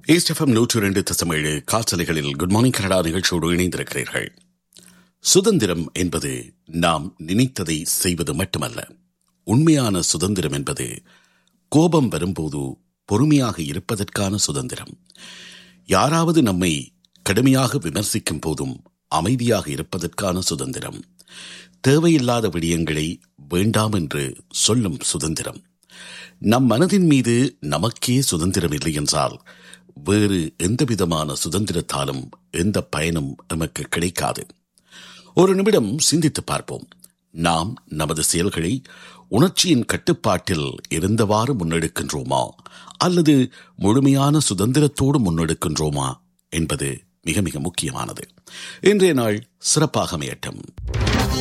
east FM நூற்று இரண்டு தசமேழு காற்றலைகளில் குட் மார்னிங் கனடா நிகழ்ச்சியோடு இணைந்திருக்கிறீர்கள் சுதந்திரம் என்பது நாம் நினைத்ததை செய்வது மட்டுமல்ல உண்மையான சுதந்திரம் என்பது கோபம் வரும்போது பொறுமையாக இருப்பதற்கான சுதந்திரம் யாராவது நம்மை கடுமையாக விமர்சிக்கும் போதும் அமைதியாக இருப்பதற்கான சுதந்திரம் தேவையில்லாத விடயங்களை வேண்டாம் என்று சொல்லும் சுதந்திரம் நம் மனதின் மீது நமக்கே சுதந்திரம் இல்லை என்றால் வேறு எந்த விதமான சுதந்திரத்தாலும் எந்த பயனும் நமக்கு கிடைக்காது ஒரு நிமிடம் சிந்தித்து பார்ப்போம் நாம் நமது செயல்களை உணர்ச்சியின் கட்டுப்பாட்டில் இருந்தவாறு முன்னெடுக்கின்றோமா அல்லது முழுமையான சுதந்திரத்தோடு முன்னெடுக்கின்றோமா என்பது மிக மிக முக்கியமானது இன்றைய நாள் சிறப்பாக அமையட்டும்